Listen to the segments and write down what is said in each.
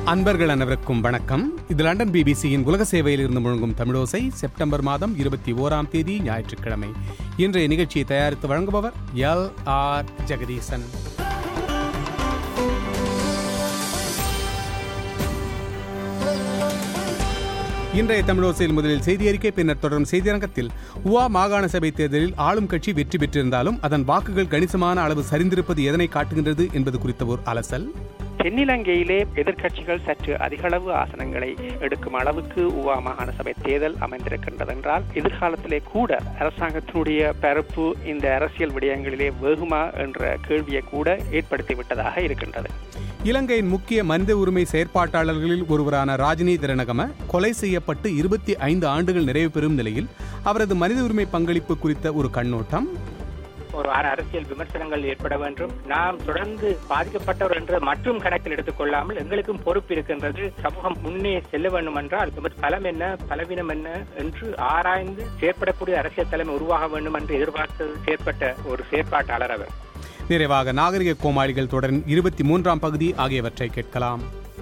அன்பர்கள் அனைவருக்கும் வணக்கம் இது லண்டன் பிபிசியின் உலக சேவையில் இருந்து முழங்கும் தமிழோசை செப்டம்பர் மாதம் இருபத்தி ஓராம் தேதி ஞாயிற்றுக்கிழமை இன்றைய நிகழ்ச்சியை தயாரித்து வழங்குபவர் எல் ஆர் ஜெகதீசன் இன்றைய தமிழோசையில் முதலில் செய்தி அறிக்கை பின்னர் தொடரும் செய்தியரங்கத்தில் உவா மாகாண சபை தேர்தலில் ஆளும் கட்சி வெற்றி பெற்றிருந்தாலும் அதன் வாக்குகள் கணிசமான அளவு சரிந்திருப்பது எதனை காட்டுகின்றது என்பது குறித்த ஒரு அலசல் தென்னிலங்கையிலே எதிர்க்கட்சிகள் சற்று அதிகளவு ஆசனங்களை எடுக்கும் அளவுக்கு உவா மாகாண சபை தேர்தல் அமைந்திருக்கின்றது என்றால் எதிர்காலத்திலே கூட அரசாங்கத்தினுடைய பரப்பு இந்த அரசியல் விடயங்களிலே வேகுமா என்ற கேள்வியை கூட ஏற்படுத்திவிட்டதாக இருக்கின்றது இலங்கையின் முக்கிய மனித உரிமை செயற்பாட்டாளர்களில் ஒருவரான ராஜினி திரணகம கொலை செய்யப்பட்டு இருபத்தி ஐந்து ஆண்டுகள் நிறைவு பெறும் நிலையில் அவரது மனித உரிமை பங்களிப்பு குறித்த ஒரு கண்ணோட்டம் ஒரு அரசியல் விமர்சனங்கள் ஏற்பட வேண்டும் நாம் தொடர்ந்து பாதிக்கப்பட்டவர் என்ற மற்றும் கணக்கில் எடுத்துக்கொள்ளாமல் எங்களுக்கும் பொறுப்பு இருக்கின்றது சமூகம் முன்னே செல்ல வேண்டும் என்றால் நமது பலம் என்ன பலவீனம் என்ன என்று ஆராய்ந்து செயற்படக்கூடிய அரசியல் தலைமை உருவாக வேண்டும் என்று எதிர்பார்த்தது செயற்பட்ட ஒரு செயற்பாட்டாளர் அவர் நிறைவாக நாகரிக கோமாளிகள் தொடரின் இருபத்தி மூன்றாம் பகுதி ஆகியவற்றை கேட்கலாம்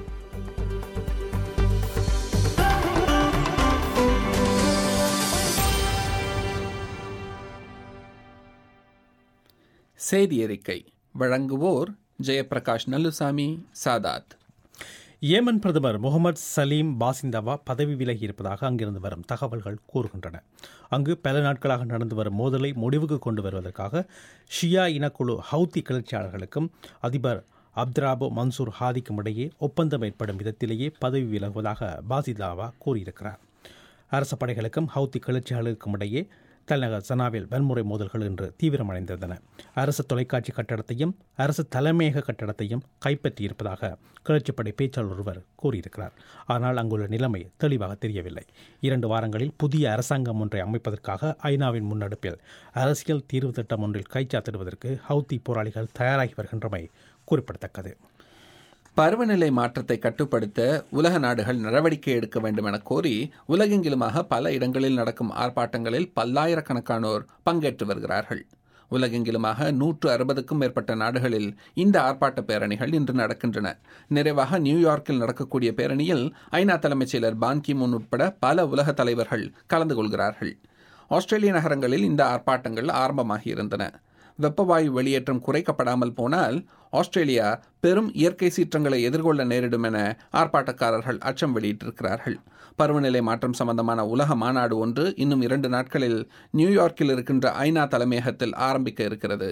செய்தி அறிக்கை வழங்குவோர் ஜெயபிரகாஷ் நல்லுசாமி சாதாத் ஏமன் பிரதமர் முகமது சலீம் பாசிந்தவா பதவி விலகி இருப்பதாக அங்கிருந்து வரும் தகவல்கள் கூறுகின்றன அங்கு பல நாட்களாக நடந்து வரும் மோதலை முடிவுக்கு கொண்டு வருவதற்காக ஷியா இனக்குழு ஹவுத்தி கிளர்ச்சியாளர்களுக்கும் அதிபர் அப்துராபு மன்சூர் ஹாதிக்கும் இடையே ஒப்பந்தம் ஏற்படும் விதத்திலேயே பதவி விலகுவதாக பாசிதாவா கூறியிருக்கிறார் அரச படைகளுக்கும் ஹவுத்தி கிளர்ச்சியாளர்களுக்கும் இடையே தலைநகர் சனாவில் வன்முறை மோதல்கள் இன்று தீவிரமடைந்திருந்தன அரசு தொலைக்காட்சி கட்டடத்தையும் அரசு தலைமையக கட்டடத்தையும் கைப்பற்றியிருப்பதாக கிளர்ச்சிப்படை பேச்சாளர் ஒருவர் கூறியிருக்கிறார் ஆனால் அங்குள்ள நிலைமை தெளிவாக தெரியவில்லை இரண்டு வாரங்களில் புதிய அரசாங்கம் ஒன்றை அமைப்பதற்காக ஐநாவின் முன்னெடுப்பில் அரசியல் தீர்வு திட்டம் ஒன்றில் கைச்சாத்திடுவதற்கு ஹவுத்தி போராளிகள் தயாராகி வருகின்றமை குறிப்பிடத்தக்கது பருவநிலை மாற்றத்தை கட்டுப்படுத்த உலக நாடுகள் நடவடிக்கை எடுக்க வேண்டும் என கோரி உலகெங்கிலுமாக பல இடங்களில் நடக்கும் ஆர்ப்பாட்டங்களில் பல்லாயிரக்கணக்கானோர் பங்கேற்று வருகிறார்கள் உலகெங்கிலுமாக நூற்று அறுபதுக்கும் மேற்பட்ட நாடுகளில் இந்த ஆர்ப்பாட்ட பேரணிகள் இன்று நடக்கின்றன நிறைவாக நியூயார்க்கில் நடக்கக்கூடிய பேரணியில் ஐநா தலைமைச் செயலர் பான் கிமூன் உட்பட பல உலக தலைவர்கள் கலந்து கொள்கிறார்கள் ஆஸ்திரேலிய நகரங்களில் இந்த ஆர்ப்பாட்டங்கள் ஆரம்பமாகியிருந்தன வெப்பவாயு வெளியேற்றம் குறைக்கப்படாமல் போனால் ஆஸ்திரேலியா பெரும் இயற்கை சீற்றங்களை எதிர்கொள்ள நேரிடும் என ஆர்ப்பாட்டக்காரர்கள் அச்சம் வெளியிட்டிருக்கிறார்கள் பருவநிலை மாற்றம் சம்பந்தமான உலக மாநாடு ஒன்று இன்னும் இரண்டு நாட்களில் நியூயார்க்கில் இருக்கின்ற ஐநா தலைமையகத்தில் ஆரம்பிக்க இருக்கிறது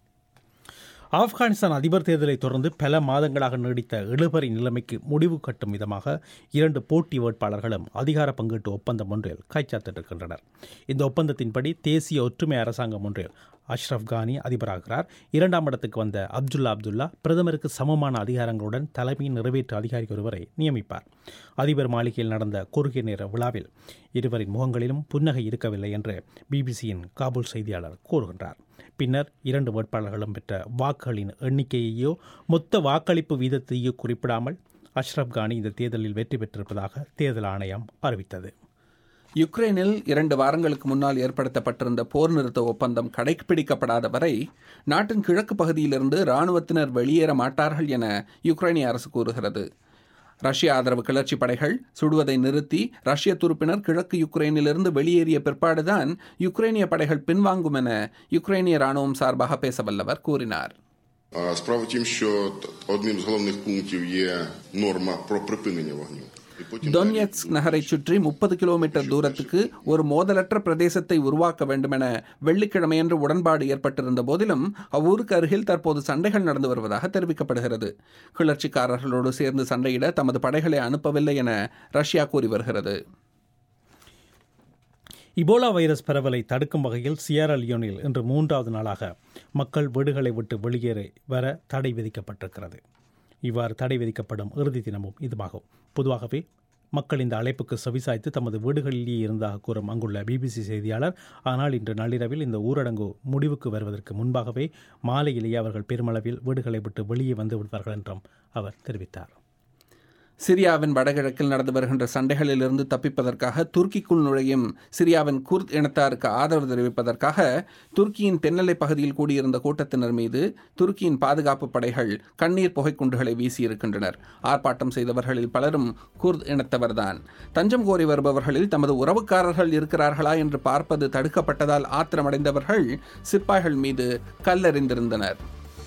ஆப்கானிஸ்தான் அதிபர் தேர்தலை தொடர்ந்து பல மாதங்களாக நீடித்த இழுபறி நிலைமைக்கு முடிவு கட்டும் விதமாக இரண்டு போட்டி வேட்பாளர்களும் அதிகார பங்கீட்டு ஒப்பந்தம் ஒன்றில் கைச்சாத்திட்டிருக்கின்றனர் இந்த ஒப்பந்தத்தின்படி தேசிய ஒற்றுமை அரசாங்கம் ஒன்றில் அஷ்ரப் கானி அதிபராகிறார் இரண்டாம் இடத்துக்கு வந்த அப்துல்லா அப்துல்லா பிரதமருக்கு சமமான அதிகாரங்களுடன் தலைமையின் நிறைவேற்று அதிகாரி ஒருவரை நியமிப்பார் அதிபர் மாளிகையில் நடந்த குறுகிய நேர விழாவில் இருவரின் முகங்களிலும் புன்னகை இருக்கவில்லை என்று பிபிசியின் காபூல் செய்தியாளர் கூறுகின்றார் பின்னர் இரண்டு வேட்பாளர்களும் பெற்ற வாக்குகளின் எண்ணிக்கையையோ மொத்த வாக்களிப்பு வீதத்தையோ குறிப்பிடாமல் அஷ்ரப் கானி இந்த தேர்தலில் வெற்றி பெற்றிருப்பதாக தேர்தல் ஆணையம் அறிவித்தது யுக்ரைனில் இரண்டு வாரங்களுக்கு முன்னால் ஏற்படுத்தப்பட்டிருந்த போர் நிறுத்த ஒப்பந்தம் கடைபிடிக்கப்படாத வரை நாட்டின் கிழக்கு பகுதியிலிருந்து இராணுவத்தினர் வெளியேற மாட்டார்கள் என யுக்ரைனிய அரசு கூறுகிறது ரஷ்ய ஆதரவு கிளர்ச்சி படைகள் சுடுவதை நிறுத்தி ரஷ்ய துருப்பினர் கிழக்கு யுக்ரைனிலிருந்து வெளியேறிய பிற்பாடுதான் யுக்ரைனிய படைகள் பின்வாங்கும் என யுக்ரைனிய ராணுவம் சார்பாக பேச வல்லவர் கூறினார் Справа в тім, що одним з головних пунктів є норма про припинення вогню. І потім டொன்யட்ஸ் நகரை சுற்றி முப்பது கிலோமீட்டர் தூரத்துக்கு ஒரு மோதலற்ற பிரதேசத்தை உருவாக்க வேண்டுமென வெள்ளிக்கிழமையன்று உடன்பாடு ஏற்பட்டிருந்த போதிலும் அவ்வூருக்கு அருகில் தற்போது சண்டைகள் நடந்து வருவதாக தெரிவிக்கப்படுகிறது கிளர்ச்சிக்காரர்களோடு சேர்ந்து சண்டையிட தமது படைகளை அனுப்பவில்லை என ரஷ்யா கூறி வருகிறது இபோலா வைரஸ் பரவலை தடுக்கும் வகையில் சியரா லியோனில் இன்று மூன்றாவது நாளாக மக்கள் வீடுகளை விட்டு வெளியேற வர தடை விதிக்கப்பட்டிருக்கிறது இவ்வாறு தடை விதிக்கப்படும் இறுதி தினமும் இதுவாகும் பொதுவாகவே மக்கள் இந்த அழைப்புக்கு செவிசாய்த்து தமது வீடுகளிலேயே இருந்ததாக கூறும் அங்குள்ள பிபிசி செய்தியாளர் ஆனால் இன்று நள்ளிரவில் இந்த ஊரடங்கு முடிவுக்கு வருவதற்கு முன்பாகவே மாலையிலேயே அவர்கள் பெருமளவில் வீடுகளை விட்டு வெளியே வந்து விடுவார்கள் என்றும் அவர் தெரிவித்தார் சிரியாவின் வடகிழக்கில் நடந்து வருகின்ற சண்டைகளிலிருந்து தப்பிப்பதற்காக துருக்கிக்குள் நுழையும் சிரியாவின் குர்த் இனத்தாருக்கு ஆதரவு தெரிவிப்பதற்காக துருக்கியின் தென்னெல்லை பகுதியில் கூடியிருந்த கூட்டத்தினர் மீது துருக்கியின் பாதுகாப்பு படைகள் கண்ணீர் புகைக்குண்டுகளை வீசியிருக்கின்றனர் ஆர்ப்பாட்டம் செய்தவர்களில் பலரும் குர்த் இனத்தவர்தான் தஞ்சம் கோரி வருபவர்களில் தமது உறவுக்காரர்கள் இருக்கிறார்களா என்று பார்ப்பது தடுக்கப்பட்டதால் ஆத்திரமடைந்தவர்கள் சிப்பாய்கள் மீது கல்லெறிந்திருந்தனர்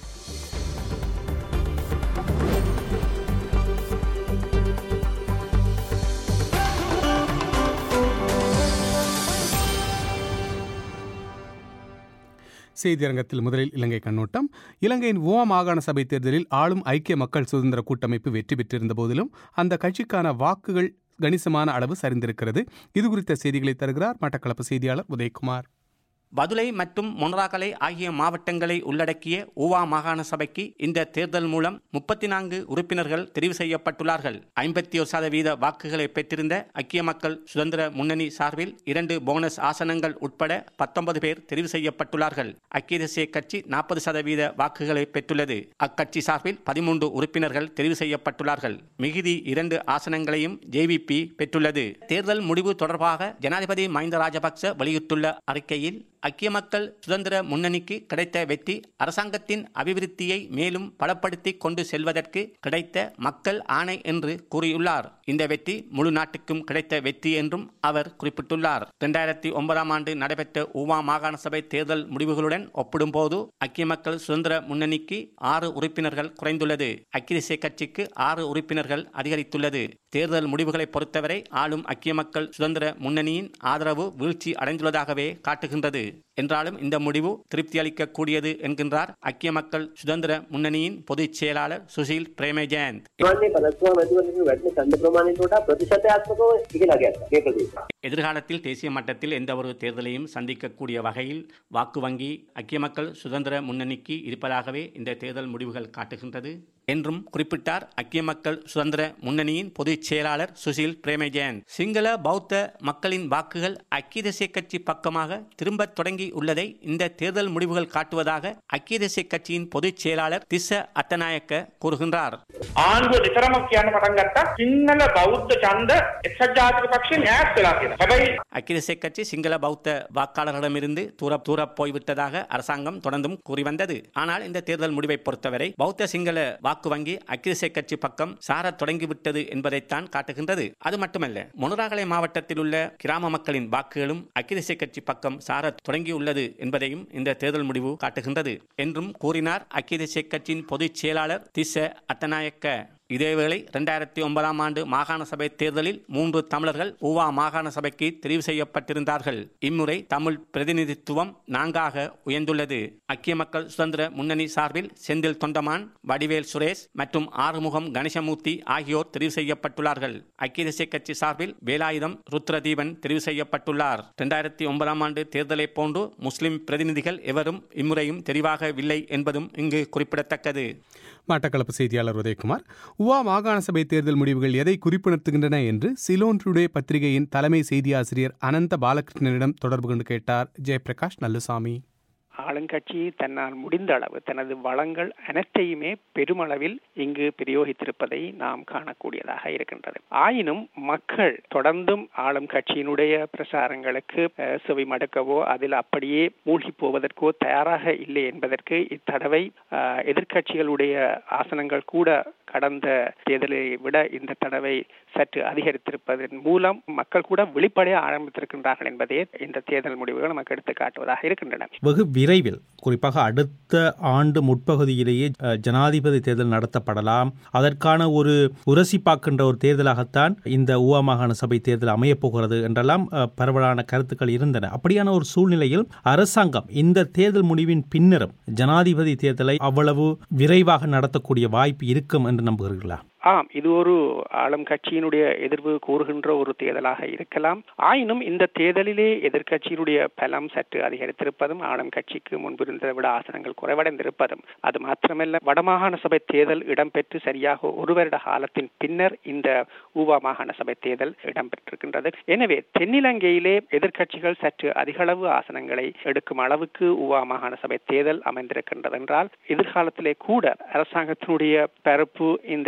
செய்தியரங்கத்தில் முதலில் இலங்கை கண்ணோட்டம் இலங்கையின் ஓ மாகாண சபை தேர்தலில் ஆளும் ஐக்கிய மக்கள் சுதந்திர கூட்டமைப்பு வெற்றி பெற்றிருந்த போதிலும் அந்த கட்சிக்கான வாக்குகள் கணிசமான அளவு சரிந்திருக்கிறது இது குறித்த செய்திகளை தருகிறார் மட்டக்களப்பு செய்தியாளர் உதயகுமார் பதுளை மற்றும் மொனராகலை ஆகிய மாவட்டங்களை உள்ளடக்கிய ஊவா மாகாண சபைக்கு இந்த தேர்தல் மூலம் முப்பத்தி நான்கு உறுப்பினர்கள் தெரிவு செய்யப்பட்டுள்ளார்கள் ஐம்பத்தி ஒரு சதவீத வாக்குகளை பெற்றிருந்த ஐக்கிய மக்கள் சுதந்திர முன்னணி சார்பில் இரண்டு போனஸ் ஆசனங்கள் உட்பட பத்தொன்பது பேர் தெரிவு செய்யப்பட்டுள்ளார்கள் ஐக்கிய தேசிய கட்சி நாற்பது சதவீத வாக்குகளை பெற்றுள்ளது அக்கட்சி சார்பில் பதிமூன்று உறுப்பினர்கள் தெரிவு செய்யப்பட்டுள்ளார்கள் மிகுதி இரண்டு ஆசனங்களையும் ஜேவிபி பெற்றுள்ளது தேர்தல் முடிவு தொடர்பாக ஜனாதிபதி மஹிந்த ராஜபக்ச வெளியிட்டுள்ள அறிக்கையில் ஐக்கிய மக்கள் சுதந்திர முன்னணிக்கு கிடைத்த வெற்றி அரசாங்கத்தின் அபிவிருத்தியை மேலும் பலப்படுத்தி கொண்டு செல்வதற்கு கிடைத்த மக்கள் ஆணை என்று கூறியுள்ளார் இந்த வெற்றி முழு நாட்டுக்கும் கிடைத்த வெற்றி என்றும் அவர் குறிப்பிட்டுள்ளார் இரண்டாயிரத்தி ஒன்பதாம் ஆண்டு நடைபெற்ற ஊவா மாகாண சபை தேர்தல் முடிவுகளுடன் ஒப்பிடும்போது ஐக்கிய மக்கள் சுதந்திர முன்னணிக்கு ஆறு உறுப்பினர்கள் குறைந்துள்ளது ஐக்கிய தேசிய கட்சிக்கு ஆறு உறுப்பினர்கள் அதிகரித்துள்ளது தேர்தல் முடிவுகளை பொறுத்தவரை ஆளும் ஐக்கிய மக்கள் சுதந்திர முன்னணியின் ஆதரவு வீழ்ச்சி அடைந்துள்ளதாகவே காட்டுகின்றது என்றாலும் இந்த முடிவு திருப்தி அளிக்கக்கூடியது என்கின்றார் ஐக்கிய மக்கள் சுதந்திர முன்னணியின் பொதுச் செயலாளர் சுஷில் பிரேமஜயந்த் සාමාන්‍ය පළතුරු මැතිවරණයක වැඩි ඡන්ද ප්‍රමාණයට වඩා ප්‍රතිශතයාත්මකව ඉහළ ගියා මේ ප්‍රදේශය. எதிர்காலத்தில் தேசிய மட்டத்தில் எந்த ஒரு தேர்தலையும் சந்திக்கக்கூடிய வகையில் வாக்கு வங்கி ஐக்கிய மக்கள் சுதந்திர முன்னணிக்கு இருப்பதாகவே இந்த தேர்தல் முடிவுகள் காட்டுகின்றது என்றும் குறிப்பிட்டார் ஐக்கிய மக்கள் சுதந்திர முன்னணியின் பொதுச் செயலாளர் சுசில் பிரேமஜயன் சிங்கள பௌத்த மக்களின் வாக்குகள் ஐக்கிய தேசிய கட்சி பக்கமாக திரும்ப தொடங்கி உள்ளதை இந்த தேர்தல் முடிவுகள் காட்டுவதாக ஐக்கிய தேசிய கட்சியின் பொதுச் செயலாளர் திஸ்ஸ அத்தநாயக்க கூறுகின்றார் ආණ්ඩුව නිතරම කියන්න පටන් ගත්තා සිංහල බෞද්ධ ඡන්ද එක්සත් ජාතික පක්ෂයෙන් ඈත් වෙලා කියලා. හැබැයි ஐக்கிய தேசிய கட்சி சிங்கள பௌத்த வாக்காளர்களிடமிருந்து தூர தூர போய்விட்டதாக அரசாங்கம் தொடர்ந்தும் கூறி வந்தது ஆனால் இந்த தேர்தல் முடிவை பொறுத்தவரை பௌத்த சிங்கள வாக்கு வங்கி ஐக்கிய தேசிய கட்சி பக்கம் சாரத் தொடங்கிவிட்டது என்பதைத்தான் காட்டுகின்றது அது மட்டுமல்ல மொனராகலை மாவட்டத்தில் உள்ள கிராம மக்களின் வாக்குகளும் ஐக்கிய தேசிய கட்சி பக்கம் சாரத் தொடங்கியுள்ளது என்பதையும் இந்த தேர்தல் முடிவு காட்டுகின்றது என்றும் கூறினார் ஐக்கிய தேசிய கட்சியின் பொதுச் செயலாளர் திஸ்ஸ அத்தநாயக்க இதேவேளை இரண்டாயிரத்தி ஒன்பதாம் ஆண்டு மாகாண சபை தேர்தலில் மூன்று தமிழர்கள் ஊவா மாகாண சபைக்கு தெரிவு செய்யப்பட்டிருந்தார்கள் இம்முறை தமிழ் பிரதிநிதித்துவம் நான்காக உயர்ந்துள்ளது ஐக்கிய மக்கள் சுதந்திர முன்னணி சார்பில் செந்தில் தொண்டமான் வடிவேல் சுரேஷ் மற்றும் ஆறுமுகம் கணேசமூர்த்தி ஆகியோர் தெரிவு செய்யப்பட்டுள்ளார்கள் ஐக்கிய தேசிய கட்சி சார்பில் வேலாயுதம் ருத்ரதீபன் தெரிவு செய்யப்பட்டுள்ளார் இரண்டாயிரத்தி ஒன்பதாம் ஆண்டு தேர்தலை போன்று முஸ்லிம் பிரதிநிதிகள் எவரும் இம்முறையும் தெரிவாகவில்லை என்பதும் இங்கு குறிப்பிடத்தக்கது மட்டக்களப்பு செய்தியாளர் உதயகுமார் உவா மாகாண சபை தேர்தல் முடிவுகள் எதை குறிப்பிடுத்துகின்றன என்று சிலோன் டுடே பத்திரிகையின் தலைமை செய்தி ஆசிரியர் அனந்த பாலகிருஷ்ணனிடம் தொடர்பு கொண்டு கேட்டார் ஜெயபிரகாஷ் நல்லுசாமி ஆளுங்கட்சி தன்னால் முடிந்த அளவு தனது வளங்கள் அனைத்தையுமே பெருமளவில் இங்கு பிரயோகித்திருப்பதை நாம் காணக்கூடியதாக இருக்கின்றது ஆயினும் மக்கள் தொடர்ந்தும் ஆளும் கட்சியினுடைய பிரசாரங்களுக்கு அஹ், செவி மடுக்கவோ அதில் அப்படியே மூழ்கி போவதற்கோ தயாராக இல்லை என்பதற்கு இத்தடவை அஹ், எதிர்க்கட்சிகளுடைய ஆசனங்கள் கூட கடந்த தேர்தலை விட இந்த தடவை சற்று அதிகரித்திருப்பதன் மூலம் மக்கள் கூட வெளிப்படைய ஆரம்பித்திருக்கின்றார்கள் என்பதே இந்த தேர்தல் முடிவுகள் நமக்கு எடுத்து காட்டுவதாக இருக்கின்றன வெகு விரைவில் குறிப்பாக அடுத்த ஆண்டு முற்பகுதியிலேயே அஹ், ஜனாதிபதி தேர்தல் நடத்தப்படலாம் அதற்கான ஒரு உரசி பார்க்கின்ற ஒரு தேர்தலாகத்தான் இந்த ஊவா மாகாண சபை தேர்தல் அமையப் போகிறது என்றெல்லாம் அஹ், பரவலான கருத்துக்கள் இருந்தன அப்படியான ஒரு சூழ்நிலையில் அரசாங்கம் இந்த தேர்தல் முடிவின் பின்னரும் ஜனாதிபதி தேர்தலை அவ்வளவு விரைவாக நடத்தக்கூடிய வாய்ப்பு இருக்கும் என்று நம்புகிறீர்களா ஆம் இது ஒரு ஆளும் கட்சியினுடைய எதிர்வு கூறுகின்ற ஒரு தேர்தலாக இருக்கலாம் ஆயினும் இந்த தேர்தலிலே எதிர்க்கட்சியினுடைய பலம் சற்று அதிகரித்திருப்பதும் ஆளும் கட்சிக்கு முன்பிருந்ததை விட ஆசனங்கள் குறைவடைந்திருப்பதும் அது மாத்திரமல்ல வடமாகாண சபை தேர்தல் இடம்பெற்று சரியாக ஒரு வருட காலத்தின் பின்னர் இந்த ஊவா மாகாண சபை தேர்தல் இடம்பெற்றிருக்கின்றது எனவே தென்னிலங்கையிலே எதிர்க்கட்சிகள் சற்று அதிகளவு ஆசனங்களை எடுக்கும் அளவுக்கு ஊவா மாகாண சபை தேர்தல் அமைந்திருக்கின்றது என்றால் எதிர்காலத்திலே கூட அரசாங்கத்தினுடைய பரப்பு இந்த அரசியல்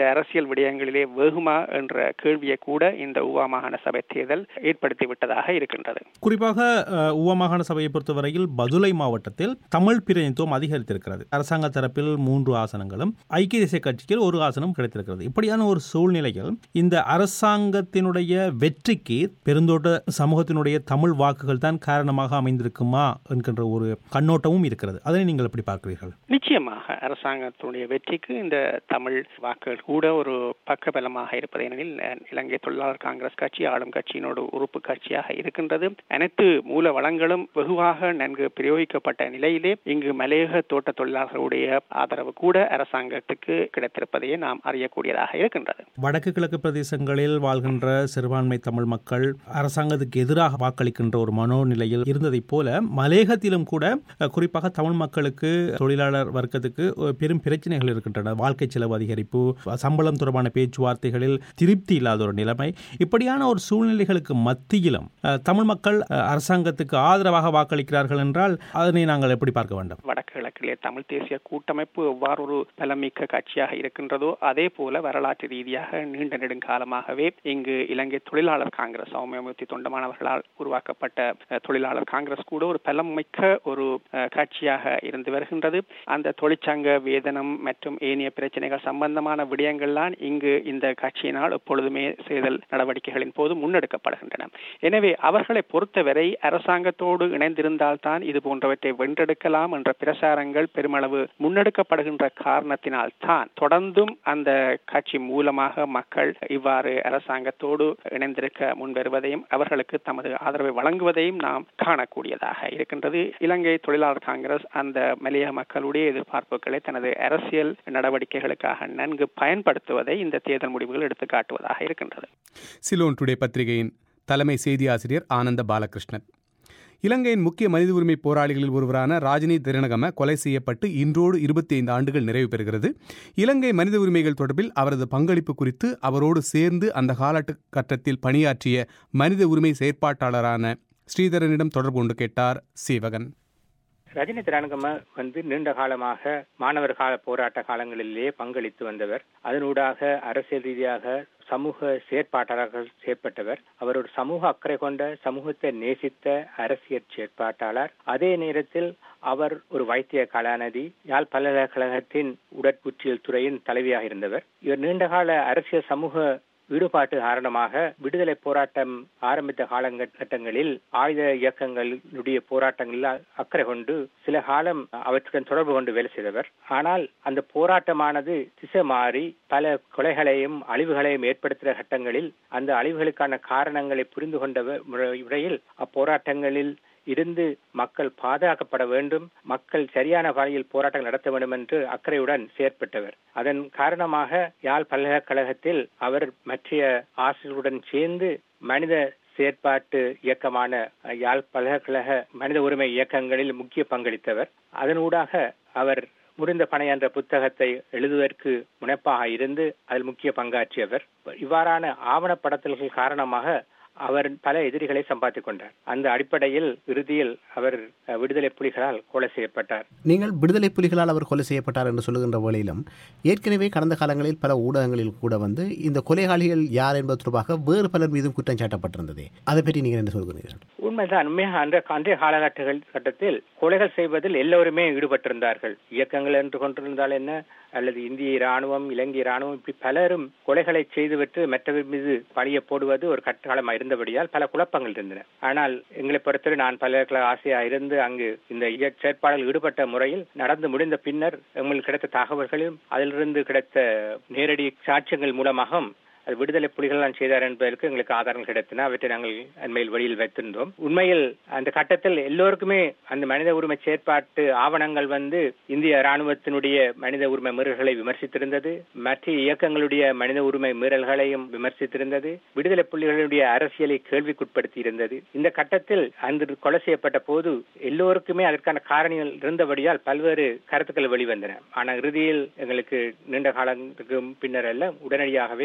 அரசியல் விடயங்களிலே வேகுமா என்ற கேள்வியை கூட இந்த உவா மாகாண சபை தேர்தல் ஏற்படுத்தி விட்டதாக இருக்கின்றது குறிப்பாக அஹ், உவ மாகாண சபையை பொறுத்தவரையில் பதுளை மாவட்டத்தில் தமிழ் பிரதிநிதித்துவம் அதிகரித்திருக்கிறது அரசாங்க தரப்பில் மூன்று ஆசனங்களும் ஐக்கிய தேசிய கட்சிக்கு ஒரு ஆசனம் கிடைத்திருக்கிறது இப்படியான ஒரு சூழ்நிலையில் இந்த அரசாங்கத்தினுடைய வெற்றிக்கு பெருந்தோட்ட சமூகத்தினுடைய தமிழ் வாக்குகள் தான் காரணமாக அமைந்திருக்குமா என்கின்ற ஒரு கண்ணோட்டமும் இருக்கிறது அதனை நீங்கள் எப்படி பார்க்கிறீர்கள் நிச்சயமாக அரசாங்கத்தினுடைய வெற்றிக்கு இந்த தமிழ் வாக்குகள் கூட ஒரு பக்கபலமாக இருப்பது ஏனெனில் அஹ், இலங்கை தொழிலாளர் காங்கிரஸ் கட்சி ஆளும் கட்சியினோடு உறுப்பு கட்சியாக இருக்கின்றது அனைத்து மூல வளங்களும் வெகுவாக நன்கு பிரயோகிக்கப்பட்ட நிலையிலே இங்கு மலையக தோட்ட தொழிலாளர்களுடைய ஆதரவு கூட அரசாங்கத்துக்கு கிடைத்திருப்பதையே நாம் அறியக்கூடியதாக இருக்கின்றது வடக்கு கிழக்கு பிரதேசங்களில் வாழ்கின்ற சிறுபான்மை தமிழ் மக்கள் அரசாங்கத்துக்கு எதிராக வாக்களிக்கின்ற ஒரு மனோநிலையில் இருந்ததைப் போல மலேகத்திலும் கூட அஹ், குறிப்பாக தமிழ் மக்களுக்கு தொழிலாளர் வர்க்கத்துக்கு ஒரு பெரும் பிரச்சனைகள் இருக்கின்றன வாழ்க்கை செலவு அதிகரிப்பு சம்பளம் தொடர்பான பேச்சுவார்த்தைகளில் திருப்தி இல்லாத ஒரு நிலைமை இப்படியான ஒரு சூழ்நிலைகளுக்கு மத்தியிலும் அஹ், தமிழ் மக்கள் அஹ், அரசாங்கத்துக்கு ஆதரவாக வாக்களிக்கிறார்கள் என்றால் அதனை நாங்கள் எப்படி பார்க்க வேண்டும் வடக்கு கிழக்கிலே தமிழ் தேசிய கூட்டமைப்பு எவ்வாறு ஒரு பலமிக்க கட்சியாக இருக்கின்றதோ அதே போல வரலாற்று ரீதியாக நீண்ட நெடுங்காலமாகவே இங்கு இலங்கை தொழிலாளர் காங்கிரஸ் சௌமியமூர்த்தி தொண்டமானவர்களால் உருவாக்கப்பட்ட அஹ், தொழிலாளர் காங்கிரஸ் கூட ஒரு பலமிக்க ஒரு அஹ், கட்சியாக இருந்து வருகின்றது அந்த தொழிற்சங்க வேதனம் மற்றும் ஏனைய பிரச்சனைகள் சம்பந்தமான விடயங்கள்லாம் இங்கு இந்த கட்சியினால் எப்பொழுதுமே செய்தல் நடவடிக்கைகளின் போது முன்னெடுக்கப்படுகின்றன எனவே அவர்களை பொறுத்தவரை அரசாங்கத்தோடு இணைந்திருந்தால்தான் இது போன்றவற்றை வென்றெடுக்கலாம் என்ற பிரசாரங்கள் பெருமளவு முன்னெடுக்கப்படுகின்ற காரணத்தினால் தான் தொடர்ந்தும் அந்த கட்சி மூலமாக மக்கள் இவ்வாறு அரசாங்கத்தோடு இணைந்திருக்க முன்வருவதையும் அவர்களுக்கு தமது ஆதரவை வழங்குவதையும் நாம் காணக்கூடியதாக இருக்கின்றது இலங்கை தொழிலாளர் காங்கிரஸ் அந்த மலையக மக்களுடைய எதிர்பார்ப்புகளை தனது அரசியல் நடவடிக்கைகளுக்காக நன்கு பயன்படுத்துவதை இந்த தேர்தல் முடிவுகள் எடுத்து காட்டுவதாக இருக்கின்றது சிலோன் டுடே பத்திரிகையின் தலைமை செய்தி ஆசிரியர் ஆனந்த பாலகிருஷ்ணன் இலங்கையின் முக்கிய மனித உரிமை போராளிகளில் ஒருவரான ராஜினி திருநகம கொலை செய்யப்பட்டு இன்றோடு இருபத்தி ஐந்து ஆண்டுகள் நிறைவு பெறுகிறது இலங்கை மனித உரிமைகள் தொடர்பில் அவரது பங்களிப்பு குறித்து அவரோடு சேர்ந்து அந்த காலகட்டத்தில் பணியாற்றிய மனித உரிமை செயற்பாட்டாளரான ஸ்ரீதரனிடம் தொடர்பு கொண்டு கேட்டார் சீவகன் ரஜினி திரானகம வந்து நீண்ட காலமாக மாணவர் கால போராட்ட காலங்களிலேயே பங்களித்து வந்தவர் அதனூடாக அரசியல் ரீதியாக சமூக செயற்பாட்டாளராக செயற்பட்டவர் அவர் ஒரு சமூக அக்கறை கொண்ட சமூகத்தை நேசித்த அரசியல் செயற்பாட்டாளர் அதே நேரத்தில் அவர் ஒரு வைத்திய கலாநிதி யாழ் பல்கலைக்கழகத்தின் உடற்புற்றியல் துறையின் தலைவியாக இருந்தவர் இவர் நீண்டகால அரசியல் சமூக ஈடுபாட்டு காரணமாக விடுதலை போராட்டம் ஆரம்பித்த காலகட்டங்களில் ஆயுத இயக்கங்களுடைய போராட்டங்களில் அக்கறை கொண்டு சில காலம் அவற்றுடன் தொடர்பு கொண்டு வேலை செய்தவர் ஆனால் அந்த போராட்டமானது திசை மாறி பல கொலைகளையும் அழிவுகளையும் ஏற்படுத்துகிற கட்டங்களில் அந்த அழிவுகளுக்கான காரணங்களை புரிந்து கொண்ட முறையில் அப்போராட்டங்களில் இருந்து மக்கள் பாதுகாக்கப்பட வேண்டும் மக்கள் சரியான வழியில் போராட்டங்கள் நடத்த வேண்டும் என்று அக்கறையுடன் செயற்பட்டவர் அதன் காரணமாக யாழ் பல்கலைக்கழகத்தில் அவர் மற்ற ஆசிரியர்களுடன் சேர்ந்து மனித செயற்பாட்டு இயக்கமான யாழ் பல்கலைக்கழக மனித உரிமை இயக்கங்களில் முக்கிய பங்களித்தவர் அதனூடாக அவர் முறிந்த பனை என்ற புத்தகத்தை எழுதுவதற்கு முனைப்பாக இருந்து அதில் முக்கிய பங்காற்றியவர் இவ்வாறான ஆவணப்படுத்தல்கள் காரணமாக அவர் பல எதிரிகளை சம்பாதித்துக் கொண்டார் அந்த அடிப்படையில் இறுதியில் அவர் விடுதலை புலிகளால் கொலை செய்யப்பட்டார் நீங்கள் விடுதலை புலிகளால் அவர் கொலை செய்யப்பட்டார் என்று சொல்லுகின்ற வேளையிலும் ஏற்கனவே கடந்த காலங்களில் பல ஊடகங்களில் கூட வந்து இந்த கொலைகாளிகள் யார் என்பது தொடர்பாக வேறு பலர் மீதும் குற்றம் சாட்டப்பட்டிருந்தது அதை பற்றி நீங்கள் என்ன சொல்கிறீர்கள் உண்மைதான் உண்மையாக அந்த அன்றைய காலகட்டங்கள் கட்டத்தில் கொலைகள் செய்வதில் எல்லோருமே ஈடுபட்டிருந்தார்கள் இயக்கங்கள் என்று கொண்டிருந்தால் என்ன அல்லது இந்திய ராணுவம் இலங்கை ராணுவம் இப்படி பலரும் கொலைகளை செய்துவிட்டு மற்றவர் மீது பழிய போடுவது ஒரு கட்டகாலம் இருந்தபடியால் பல குழப்பங்கள் இருந்தன ஆனால் எங்களை பொறுத்தவரை நான் பல்கலைக்கழக ஆசையாக இருந்து அங்கு இந்த செயற்பாடில் ஈடுபட்ட முறையில் நடந்து முடிந்த பின்னர் எங்களுக்கு கிடைத்த தகவல்களையும் அதிலிருந்து கிடைத்த நேரடி சாட்சியங்கள் மூலமாகவும் அது விடுதலை புலிகள் தான் செய்தார் என்பதற்கு எங்களுக்கு ஆதாரங்கள் கிடைத்தன அவற்றை நாங்கள் அண்மையில் வெளியில் வைத்திருந்தோம் உண்மையில் அந்த கட்டத்தில் எல்லோருக்குமே அந்த மனித உரிமை செயற்பாட்டு ஆவணங்கள் வந்து இந்திய ராணுவத்தினுடைய மனித உரிமை மீறல்களை விமர்சித்திருந்தது மற்ற இயக்கங்களுடைய மனித உரிமை மீறல்களையும் விமர்சித்திருந்தது விடுதலை புலிகளுடைய அரசியலை கேள்விக்குட்படுத்தி இருந்தது இந்த கட்டத்தில் அந்த கொலை செய்யப்பட்ட போது எல்லோருக்குமே அதற்கான காரணிகள் இருந்தபடியால் பல்வேறு கருத்துக்கள் வெளிவந்தன ஆனால் இறுதியில் எங்களுக்கு நீண்ட காலத்துக்கு பின்னர் அல்ல உடனடியாகவே பல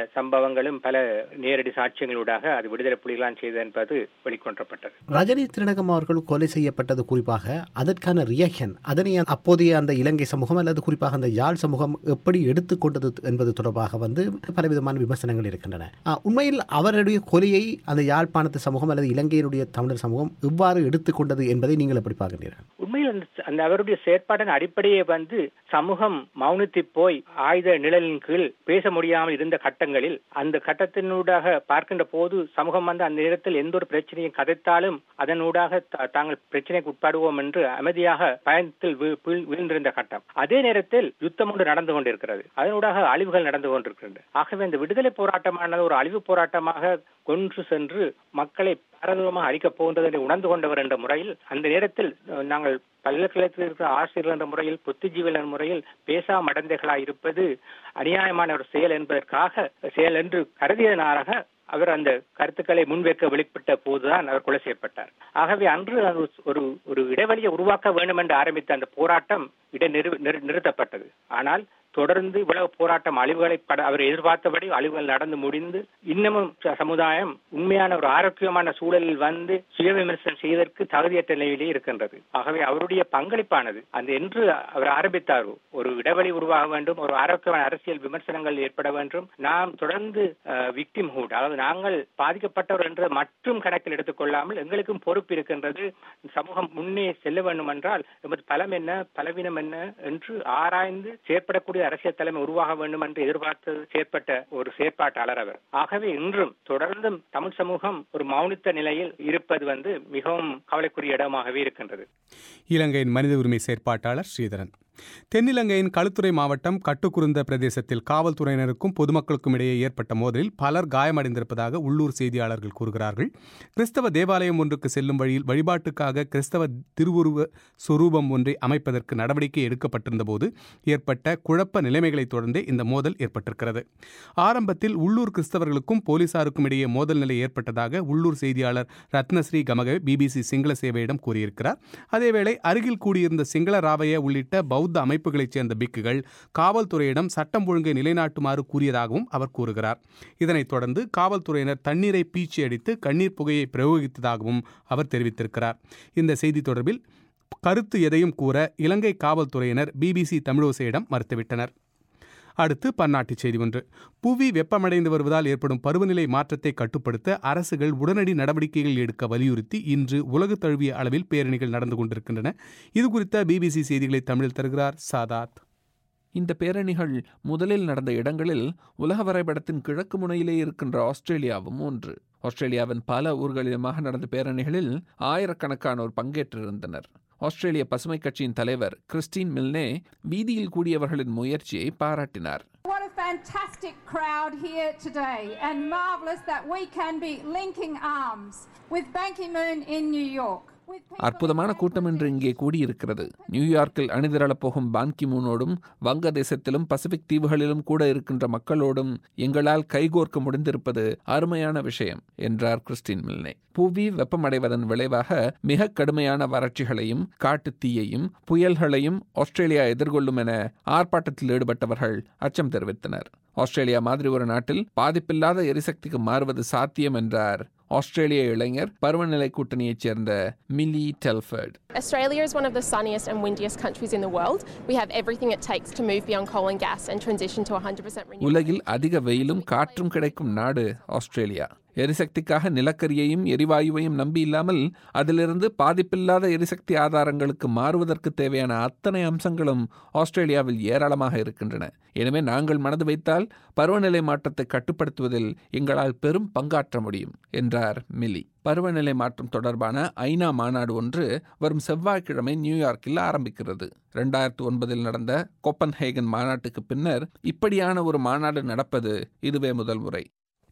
சம்பவங்களும் பல நேரடி சாட்சியங்களூடாக அது விடுதலை புலிகளான் செய்தது என்பது வெளிக்கொணரப்பட்டது ரஜினி திருநகம் அவர்கள் கொலை செய்யப்பட்டது குறிப்பாக அதற்கான ரியாக்ஷன் அதனை அப்போதைய அந்த இலங்கை சமூகம் அல்லது குறிப்பாக அந்த யாழ் சமூகம் எப்படி எடுத்துக்கொண்டது என்பது தொடர்பாக வந்து பலவிதமான விமர்சனங்கள் இருக்கின்றன ஆ, உண்மையில் அவருடைய கொலையை அந்த யாழ்ப்பாணத்து சமூகம் அல்லது இலங்கையினுடைய தமிழர் சமூகம் எவ்வாறு எடுத்துக்கொண்டது என்பதை நீங்கள் எப்படி பார்க்கிறீர்கள் உண்மையில் அந்த அந்த அவருடைய செயற்பாட்டின் அடிப்படையே வந்து சமூகம் மௌனத்தி போய் ஆயுத நிழலின் கீழ் பேச முடியாமல் இருந்த கட்டங்களில் அந்த கட்டத்தினூடாக பார்க்கின்ற போது சமூகம் வந்து அந்த நேரத்தில் எந்த ஒரு பிரச்சனையும் கதைத்தாலும் அதனூடாக தா- தாங்கள் பிரச்சனைக்கு உட்படுவோம் என்று அமைதியாக பயணத்தில் வீ- வீழ்- வீழ்ந்திருந்த கட்டம் அதே நேரத்தில் யுத்தம் ஒன்று நடந்து கொண்டிருக்கிறது அதனூடாக அழிவுகள் நடந்து கொண்டிருக்கின்றன ஆகவே இந்த விடுதலை போராட்டமானது ஒரு அழிவு போராட்டமாக கொன்று சென்று மக்களை பாரதூரமாக அழிக்கப் போகின்றது என்று உணர்ந்து கொண்டவர் என்ற முறையில் அந்த நேரத்தில் அஹ், நாங்கள் பல்கலைக்கழகத்தில் இருக்கிற ஆசிரியர்கள் என்ற முறையில் புத்திஜீவிகள் என்ற முறையில் பேசா மடந்தைகளாய் இருப்பது அநியாயமான ஒரு செயல் என்பதற்காக செயல் என்று கருதியதனாக அவர் அந்த கருத்துக்களை முன்வைக்க வெளிப்பட்ட போதுதான் அவர் கொலை செய்யப்பட்டார் ஆகவே அன்று அது ஒரு ஒரு இடைவெளியை உருவாக்க வேண்டும் என்று ஆரம்பித்த அந்த போராட்டம் இட நிறுத்தப்பட்டது ஆனால் தொடர்ந்து இவ்வளவு போராட்டம் அழிவுகளை பட அவர் எதிர்பார்த்தபடி அழிவுகள் நடந்து முடிந்து இன்னமும் ச- சமுதாயம் உண்மையான ஒரு ஆரோக்கியமான சூழலில் வந்து சுய விமர்சனம் செய்வதற்கு தகுதியற்ற நிலையிலே இருக்கின்றது ஆகவே அவருடைய பங்களிப்பானது அந்த என்று அவர் ஆரம்பித்தாரோ ஒரு இடைவெளி உருவாக வேண்டும் ஒரு ஆரோக்கியமான அரசியல் விமர்சனங்கள் ஏற்பட வேண்டும் நாம் தொடர்ந்து விக்டிம் ஹூட் அதாவது நாங்கள் பாதிக்கப்பட்டவர் என்ற மற்றும் கணக்கில் எடுத்துக்கொள்ளாமல் எங்களுக்கும் பொறுப்பு இருக்கின்றது சமூகம் முன்னே செல்ல வேண்டும் என்றால் எமது பலம் என்ன பலவீனம் என்ன என்று ஆராய்ந்து செயற்படக்கூடிய அரசியல் தலைமை உருவாக வேண்டும் என்று எதிர்பார்த்து செயற்பட்ட ஒரு செயற்பாட்டாளர் அவர் ஆகவே இன்றும் தொடர்ந்தும் தமிழ் சமூகம் ஒரு மௌனித்த நிலையில் இருப்பது வந்து மிகவும் கவலைக்குரிய இடமாகவே இருக்கின்றது இலங்கையின் மனித உரிமை செயற்பாட்டாளர் ஸ்ரீதரன் தென்னிலங்கையின் களுத்துறை மாவட்டம் கட்டுக்குருந்த பிரதேசத்தில் காவல்துறையினருக்கும் பொதுமக்களுக்கும் இடையே ஏற்பட்ட மோதலில் பலர் காயமடைந்திருப்பதாக உள்ளூர் செய்தியாளர்கள் கூறுகிறார்கள் கிறிஸ்தவ தேவாலயம் ஒன்றுக்கு செல்லும் வழியில் வழிபாட்டுக்காக கிறிஸ்தவ திருவுருவ சொரூபம் ஒன்றை அமைப்பதற்கு நடவடிக்கை எடுக்கப்பட்டிருந்த போது ஏற்பட்ட குழப்ப நிலைமைகளைத் தொடர்ந்தே இந்த மோதல் ஏற்பட்டிருக்கிறது ஆரம்பத்தில் உள்ளூர் கிறிஸ்தவர்களுக்கும் போலீசாருக்கும் இடையே மோதல் நிலை ஏற்பட்டதாக உள்ளூர் செய்தியாளர் ரத்னஸ்ரீ கமக பிபிசி சிங்கள சேவையிடம் கூறியிருக்கிறார் அதேவேளை அருகில் கூடியிருந்த சிங்கள ராவைய உள்ளிட்ட பௌத்த அமைப்புகளைச் சேர்ந்த பிக்குகள் காவல்துறையிடம் சட்டம் ஒழுங்கை நிலைநாட்டுமாறு கூறியதாகவும் அவர் கூறுகிறார் இதனைத் தொடர்ந்து காவல்துறையினர் தண்ணீரை பீச்சி அடித்து கண்ணீர் புகையை பிரயோகித்ததாகவும் அவர் தெரிவித்திருக்கிறார் இந்த செய்தி தொடர்பில் கருத்து எதையும் கூற இலங்கை காவல்துறையினர் பிபிசி தமிழோசையிடம் மறுத்துவிட்டனர் அடுத்து பன்னாட்டுச் செய்தி ஒன்று புவி வெப்பமடைந்து வருவதால் ஏற்படும் பருவநிலை மாற்றத்தை கட்டுப்படுத்த அரசுகள் உடனடி நடவடிக்கைகள் எடுக்க வலியுறுத்தி இன்று உலகு தழுவிய அளவில் பேரணிகள் நடந்து கொண்டிருக்கின்றன இது குறித்த பிபிசி செய்திகளை தமிழில் தருகிறார் சாதாத் இந்த பேரணிகள் முதலில் நடந்த இடங்களில் உலக வரைபடத்தின் கிழக்கு முனையிலே இருக்கின்ற ஆஸ்திரேலியாவும் ஒன்று ஆஸ்திரேலியாவின் பல ஊர்களிலுமாக நடந்த பேரணிகளில் ஆயிரக்கணக்கானோர் பங்கேற்றிருந்தனர் ஆஸ்திரேலிய பசுமை கட்சியின் தலைவர் கிறிஸ்டின் மில்னே வீதியில் கூடியவர்களின் முயற்சியை பாராட்டினார் What a fantastic crowd here today, and marvellous that we can be linking arms with Ban Ki moon in New York. with people அற்புதமான கூட்டம் இன்று இங்கே கூடியிருக்கிறது நியூயார்க்கில் அணிதிரளப் போகும் பான்கி மூனோடும் வங்கதேசத்திலும் பசிபிக் தீவுகளிலும் கூட இருக்கின்ற மக்களோடும் எங்களால் கைகோர்க்க முடிந்திருப்பது அருமையான விஷயம் என்றார் கிறிஸ்டின் மில்னே புவி வெப்பமடைவதன் விளைவாக மிக கடுமையான வறட்சிகளையும் காட்டுத் தீயையும் புயல்களையும் ஆஸ்திரேலியா எதிர்கொள்ளும் என ஆர்ப்பாட்டத்தில் ஈடுபட்டவர்கள் அச்சம் தெரிவித்தனர் ஆஸ்திரேலியா மாதிரி ஒரு நாட்டில் பாதிப்பில்லாத எரிசக்திக்கு மாறுவது சாத்தியம் என்றார் ஆஸ்திரேலிய இளைஞர் பருவநிலை கூட்டணியைச் சேர்ந்த Millie Telford Australia is one of the sunniest and windiest countries in the world. We have everything it takes to move beyond coal and gas and transition to 100% renewable. உலகில் அதிக வெயிலும் காற்றும் கிடைக்கும் நாடு ஆஸ்திரேலியா எரிசக்திக்காக நிலக்கரியையும் எரிவாயுவையும் நம்பி இல்லாமல் அதிலிருந்து பாதிப்பில்லாத எரிசக்தி ஆதாரங்களுக்கு மாறுவதற்கு தேவையான அத்தனை அம்சங்களும் ஆஸ்திரேலியாவில் ஏராளமாக இருக்கின்றன எனவே நாங்கள் மனது வைத்தால் பருவநிலை மாற்றத்தை கட்டுப்படுத்துவதில் எங்களால் பெரும் பங்காற்ற முடியும் என்றார் மில்லி பருவநிலை மாற்றம் தொடர்பான ஐநா மாநாடு ஒன்று வரும் செவ்வாய்க்கிழமை நியூயார்க்கில் ஆரம்பிக்கிறது ரெண்டாயிரத்து ஒன்பதில் நடந்த கோப்பன்ஹேகன் மாநாட்டுக்கு பின்னர் இப்படியான ஒரு மாநாடு நடப்பது இதுவே முதல் முறை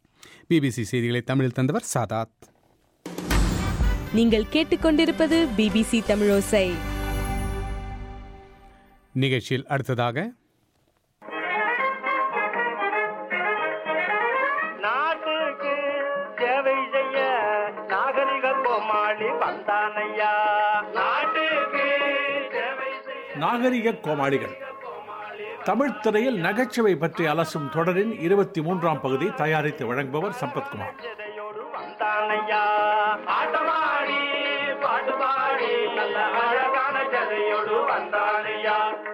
பிபிசி செய்திகளை தமிழில் தந்தவர் சாதாத் நீங்கள் கேட்டுக்கொண்டிருப்பது பிபிசி தமிழோசை நிகழ்ச்சியில் அடுத்ததாக நாட்டுக்கு சேவை செய்ய நாகரிக கோமாளி வந்தானையா நாட்டுக்கு சேவை செய்ய நாகரிக கோமாளிகள் தமிழ் திரையில் நகைச்சுவை பற்றி அலசும் தொடரின் இருபத்தி மூன்றாம் பகுதி தயாரித்து வழங்குபவர் சம்பத்குமார் வந்தானையா ஆட்டமாடி பாட்டுமாடி நல்ல அழகான ஜதையோடு வந்தானையா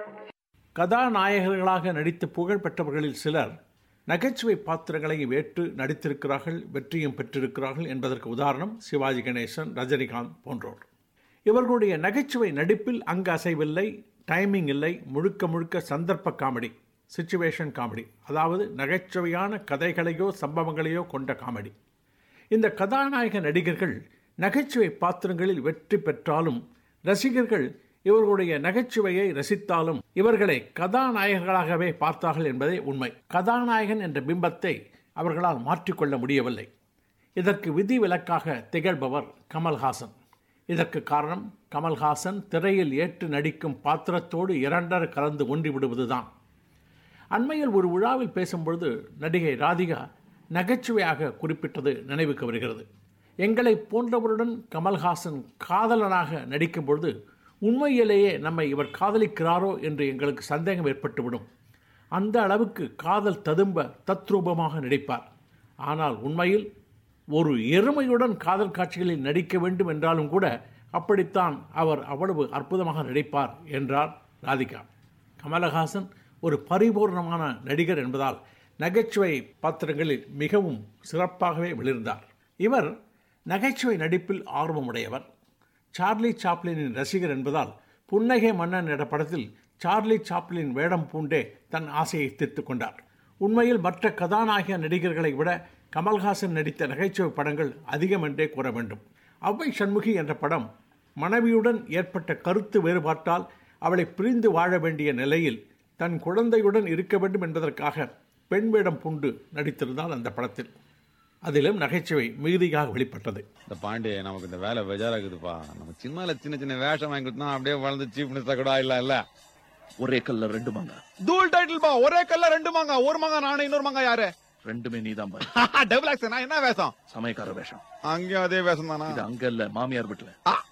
கதாநாயகர்களாக நடித்து புகழ் பெற்றவர்களில் சிலர் நகைச்சுவை பாத்திரங்களை ஏற்று நடித்திருக்கிறார்கள் வெற்றியும் பெற்றிருக்கிறார்கள் என்பதற்கு உதாரணம் சிவாஜி கணேசன் ரஜினிகாந்த் போன்றோர் இவர்களுடைய நகைச்சுவை நடிப்பில் அங்கு அசைவில்லை டைமிங் இல்லை முழுக்க முழுக்க சந்தர்ப்ப காமெடி சிச்சுவேஷன் காமெடி அதாவது நகைச்சுவையான கதைகளையோ சம்பவங்களையோ கொண்ட காமெடி இந்த கதாநாயக நடிகர்கள் நகைச்சுவை பாத்திரங்களில் வெற்றி பெற்றாலும் ரசிகர்கள் இவர்களுடைய நகைச்சுவையை ரசித்தாலும் இவர்களை கதாநாயகர்களாகவே பார்த்தார்கள் என்பதே உண்மை கதாநாயகன் என்ற பிம்பத்தை அவர்களால் மாற்றிக்கொள்ள முடியவில்லை இதற்கு விதிவிலக்காக திகழ்பவர் கமல்ஹாசன் இதற்கு காரணம் கமல்ஹாசன் திரையில் ஏற்று நடிக்கும் பாத்திரத்தோடு இரண்டர கலந்து ஒன்றி விடுவதுதான் அண்மையில் ஒரு விழாவில் பேசும்பொழுது நடிகை ராதிகா நகைச்சுவையாக குறிப்பிட்டது நினைவுக்கு வருகிறது எங்களை போன்றவருடன் கமல்ஹாசன் காதலனாக நடிக்கும் பொழுது உண்மையிலேயே நம்மை இவர் காதலிக்கிறாரோ என்று எங்களுக்கு சந்தேகம் ஏற்பட்டுவிடும் அந்த அளவுக்கு காதல் ததும்ப தத்ரூபமாக நடிப்பார் ஆனால் உண்மையில் ஒரு எருமையுடன் காதல் காட்சிகளில் நடிக்க வேண்டும் என்றாலும் கூட அப்படித்தான் அவர் அவ்வளவு அற்புதமாக நடிப்பார் என்றார் ராதிகா கமலஹாசன் ஒரு பரிபூர்ணமான நடிகர் என்பதால் நகைச்சுவை பாத்திரங்களில் மிகவும் சிறப்பாகவே விளிர்ந்தார் இவர் நகைச்சுவை நடிப்பில் ஆர்வமுடையவர் சார்லி சாப்ளினின் ரசிகர் என்பதால் புன்னகை மன்னன் என்ற படத்தில் சார்லி சாப்ளின் வேடம் பூண்டே தன் ஆசையை தீர்த்து கொண்டார் உண்மையில் மற்ற கதாநாயக நடிகர்களை விட கமல்ஹாசன் நடித்த நகைச்சுவை படங்கள் அதிகம் என்றே கூற வேண்டும் அவ்வை சண்முகி என்ற படம் மனைவியுடன் ஏற்பட்ட கருத்து வேறுபாட்டால் அவளை பிரிந்து வாழ வேண்டிய நிலையில் தன் குழந்தையுடன் இருக்க வேண்டும் என்பதற்காக பெண் வேடம் பூண்டு நடித்திருந்தால் அந்த படத்தில் அதிலும் நகைச்சுவை மிகுதியாக வெளிப்பட்டது இந்த பாண்டே நமக்கு இந்த வேலை பெஜாராக்குதுப்பா நம்ம சின்னல சின்ன சின்ன வேஷம் வாங்கி கொடுத்தா அப்படியே வளர்ந்து சீஃப் மினிஸ்டர் கூட இல்ல இல்ல ஒரே கல்ல ரெண்டு மாங்க தூள் டைட்டில் பா ஒரே கல்ல ரெண்டு மாங்க ஒரு மாங்க நானே இன்னொரு மாங்க யாரு ரெண்டுமே நீதான் பாரு டபுள் ஆக்சன் என்ன வேஷம் சமயக்கார வேஷம் அங்கேயும் அதே வேஷம் தானா இது அங்க இல்ல மாமியார் வீட்டுல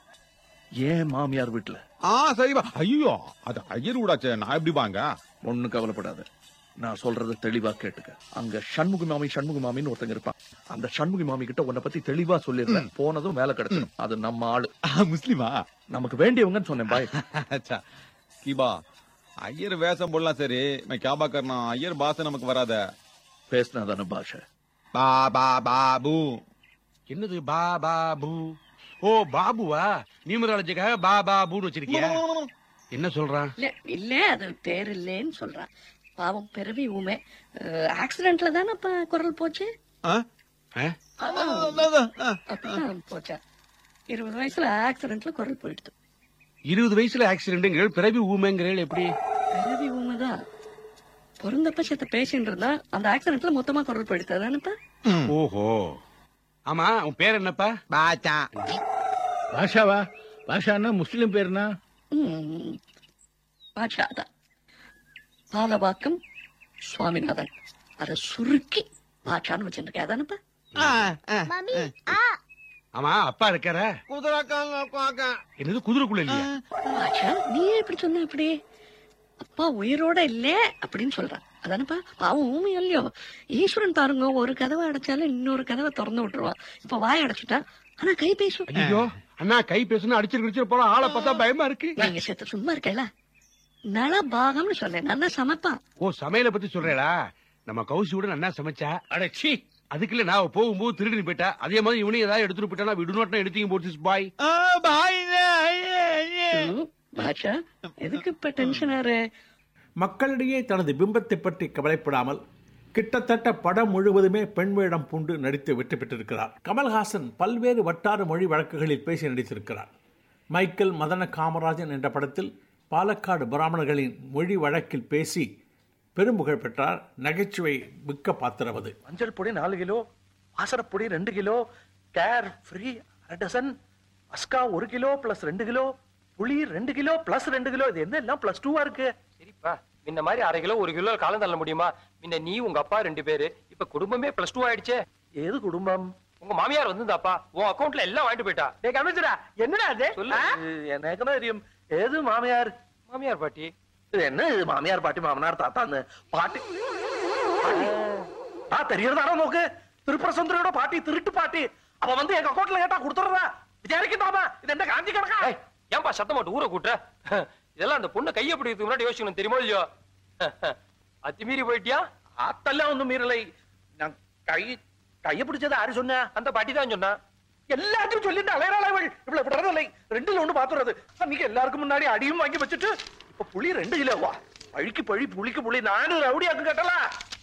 ஏன் மாமியார் வீட்டுல ஆ சரிப்பா ஐயோ அது ஐயர் கூடாச்சே நான் எப்படி பாங்க ஒண்ணு கவலைப்படாத நான் சொல்றத தெளிவா கேட்டுக்க அங்க சண்முகி மாமி சண்முகி மாமின்னு ஒருத்தங்க இருப்பான் அந்த சண்முகி மாமி கிட்ட உன்னை பத்தி தெளிவா சொல்லிடுறேன் போனதும் வேலை கிடைச்சிடும் அது நம்ம ஆளு முஸ்லிமா நமக்கு வேண்டியவங்கன்னு சொன்னேன் பாய் अच्छा கீபா ஐயர் வேஷம் போடலாம் சரி मैं क्या बात करना ஐயர் பாஷை நமக்கு வராத பேசினா தானே பாஷை பா பா பாபு என்னது பா பா பூ ஓ பாபுவா நியூமராலஜிக்காக பா பா பூன்னு வச்சிருக்கியா என்ன சொல்றான் இல்ல இல்ல அது பேர் இல்லேன்னு சொல்றான் பாவம் பிறவி ஊமே ஆக்சிடென்ட்ல தானே குரல் போச்சு அப்படிதான் போச்சா இருபது வயசுல ஆக்சிடென்ட்ல குரல் போயிடுது இருபது வயசுல ஆக்சிடென்ட்ங்கள் பிறவி ஊமைங்கிறீள் எப்படி பிறவி ஊமைதான் பிறந்தப்ப சேர்த்த பேசிட்டு இருந்தா அந்த ஆக்சிடென்ட்ல மொத்தமா குரல் போயிடுது அதானப்பா ஓஹோ ஆமா உன் பேர் என்னப்பா பாச்சா பாஷாவா பாஷான்னா முஸ்லிம் பேருனா ம், பாட்ஷா தான் பாலவாக்கம் சுவாமிநாதன் அத சுருக்கி பாட்சான்னு வச்சிருக்கேன் அதானப்பா ஆமா அப்பா இருக்கார என்னது குதிரைக்குள்ள இல்லையா பாட்சா நீ ஏன் இப்படி சொன்ன இப்படி அப்பா உயிரோட இல்ல அப்படின்னு சொல்றான் அதானப்பா பாவம் ஊமை இல்லையோ ஈஸ்வரன் பாருங்க ஒரு கதவை அடைச்சாலும் இன்னொரு கதவை திறந்து விட்டுருவான் இப்ப வாய் அடைச்சிட்டா ஆனா கை பேசும் ஐயோ அண்ணா கை பேசுனா அடிச்சிரு அடிச்சிரு போல ஆளை பார்த்தா பயமா இருக்கு நீங்க செத்து சும்மா இருக்கல நல பாகம்னு சொன்னேன் நல்லா சமைப்பான் ஓ சமையல பத்தி சொல்றேடா நம்ம கௌசியோட அண்ணா சமைச்சா அட சீ அதுக்கு இல்ல நான் போகும்போது திருடி போயிட்டா அதே மாதிரி இவனையும் ஏதாவது எடுத்துட்டு போயிட்டானா விடு நோட்டம் எடுத்தீங்க போட்டு பாய் பாட்சா எதுக்கு இப்ப டென்ஷன் ஆறு மக்களிடையே தனது பிம்பத்தை பற்றி கவலைப்படாமல் கிட்டத்தட்ட படம் முழுவதுமே பெண் வேடம் பூண்டு நடித்து வெற்றி பெற்றிருக்கிறார் கமல்ஹாசன் பல்வேறு வட்டார மொழி வழக்குகளில் பேசி நடித்திருக்கிறார் மைக்கேல் மதன காமராஜன் என்ற படத்தில் பாலக்காடு பிராமணர்களின் மொழி வழக்கில் பேசி பெரும்புகழ் பெற்றார் நகைச்சுவை மிக்க பாத்திரம் அது மஞ்சள் பொடி நாலு கிலோ வாசனப்பொடி ரெண்டு கிலோ கேர் ஃப்ரீ அரை டசன் அஸ்கா ஒரு கிலோ பிளஸ் ரெண்டு கிலோ புளி ரெண்டு கிலோ பிளஸ் ரெண்டு கிலோ இது என்ன எல்லாம் பிளஸ் டூவா இருக்கு சரிப்பா முன்ன மாதிரி அரை கிலோ ஒரு கிலோ காலம் தள்ள முடியுமா முன்ன நீ உங்க அப்பா ரெண்டு பேரு இப்ப குடும்பமே பிளஸ் டூ ஆயிடுச்சே ஏது குடும்பம் உங்க மாமியார் வந்திருந்தாப்பா உன் அக்கவுண்ட்ல எல்லாம் வாங்கிட்டு போயிட்டா டேய் கமிஷனா என்னடா அது சொல்லு. எனக்கு தெரியும் ஏது மாமியார் மாமியார் பாட்டி இது என்ன இது மாமியார் பாட்டி மாமனார் தாத்தான்னு பாட்டி பாட்டி. ஆ தெரியறதாடா நோக்கு திருப்பரசுந்தரியோட பாட்டி திருட்டு பாட்டி அவ வந்து எங்க அக்கௌண்ட்ல கேட்டா கொடுத்துறதா விசாரிக்கட்டாமா இது என்ன காஞ்சி கிடக்கா ஏன்பா சத்தம் போட்டு ஊரை கூட்டுற இதெல்லாம் அந்த பொண்ணு கையை பிடிக்கிறதுக்கு முன்னாடி யோசிக்கணும் தெரியுமோ இல்லையோ அத்துமீறி போயிட்டியா ஆத்தெல்லாம் ஒண்ணும் மீறலை நான் கை கைய பிடிச்சது யாரு சொன்ன அந்த பாட்டி தான் சொன்னா எல்லாத்தையும் சொல்லிட்டு அலையறாள் அவள் இவ்வளவு விடுறதில்லை ரெண்டுல ஒண்ணு பாத்துறது அன்னைக்கு எல்லாருக்கும் முன்னாடி அடியும் வாங்கி வச்சுட்டு இப்ப புளி ரெண்டு கிலோவா பழிக்கு பழி புளிக்கு புளி நானு ரவுடியாக்கு கட்டலா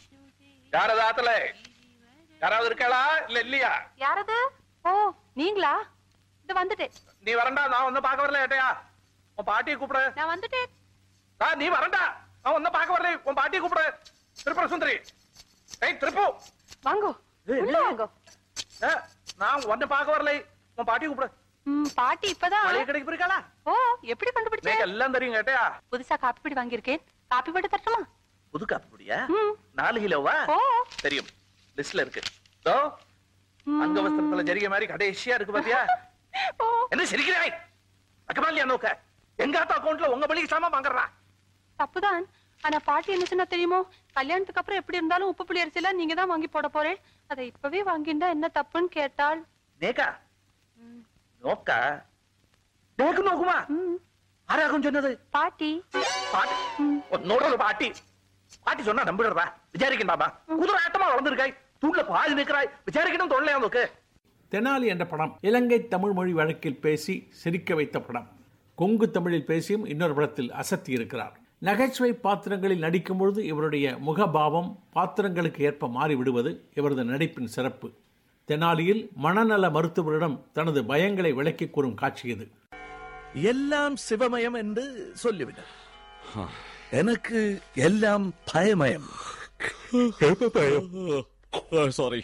யாரது ஆத்தல யாராவது இருக்காளா இல்ல இல்லையா யாரது ஓ நீங்களா இது வந்துட்டேன் நீ வரண்டா நான் வந்து பார்க்க வரல ஏட்டையா உன் பாட்டியை கூப்பிடு நான் வந்துட்டேன் ஆ, நீ வரண்டா நான் வந்து பார்க்க வரல உன் பாட்டியை கூப்பிடு திருப்பர சுந்தரி ஏய் திருப்பு வாங்கோ உள்ள வாங்கோ ஏ, நான் வந்து பார்க்க வரல உன் பாட்டியை கூப்பிடு ம், பாட்டி இப்பதான் மளிகை கடைக்கு போயிருக்காளா ஓ எப்படி கண்டுபிடிச்ச எனக்கு எல்லாம் தெரியும் கேட்டையா புதுசா காப்பி பொடி வாங்கியிருக்கேன் காப்பி போட்டு தரட்டுமா புது காப்பிடியா நாலு கிலோவா தெரியும் லிஸ்ட்ல இருக்கு தோ அங்க வஸ்திரத்துல ஜரிகை மாதிரி கடைசியா இருக்கு பாத்தியா என்ன சிரிக்கிறாய் அக்கமா இல்லையா நோக்க எங்க ஆத்தா அக்கௌண்ட்ல உங்க பள்ளிக்கு சாமா வாங்குறா தப்புதான் ஆனா பாட்டி என்ன சொன்னா தெரியுமோ கல்யாணத்துக்கு அப்புறம் எப்படி இருந்தாலும் உப்பு புளி அரிசியெல்லாம் நீங்க தான் வாங்கி போட போறேன் அதை இப்பவே வாங்கிண்டா என்ன தப்புன்னு கேட்டாள் நேக்கா நோக்கா நேக்கு நோக்குமா ஆராகும் சொன்னது பாட்டி பாட்டி உன்னோட ஒரு பாட்டி பாட்டி சொன்னா நம்பிடுறா விசாரிக்கண்டாமா குதிரை ஆட்டமா வளர்ந்துருக்காய் தூண்ல பாதி நிற்கிறாய் விசாரிக்கணும் தொல்லையா நோக்கு தெனாலி என்ற படம் இலங்கை தமிழ் மொழி வழக்கில் பேசி சிரிக்க வைத்த படம் கொங்கு தமிழில் பேசியும் இன்னொரு படத்தில் அசத்தி இருக்கிறார் நகைச்சுவை பாத்திரங்களில் நடிக்கும் பொழுது இவருடைய முகபாவம் பாத்திரங்களுக்கு ஏற்ப மாறி விடுவது இவரது நடிப்பின் சிறப்பு தெனாலியில் மனநல மருத்துவரிடம் தனது பயங்களை விளக்கிக் கூறும் காட்சி இது எல்லாம் சிவமயம் என்று சொல்லிவிட்டார் எனக்கு எல்லாம் பயமயம் சாரி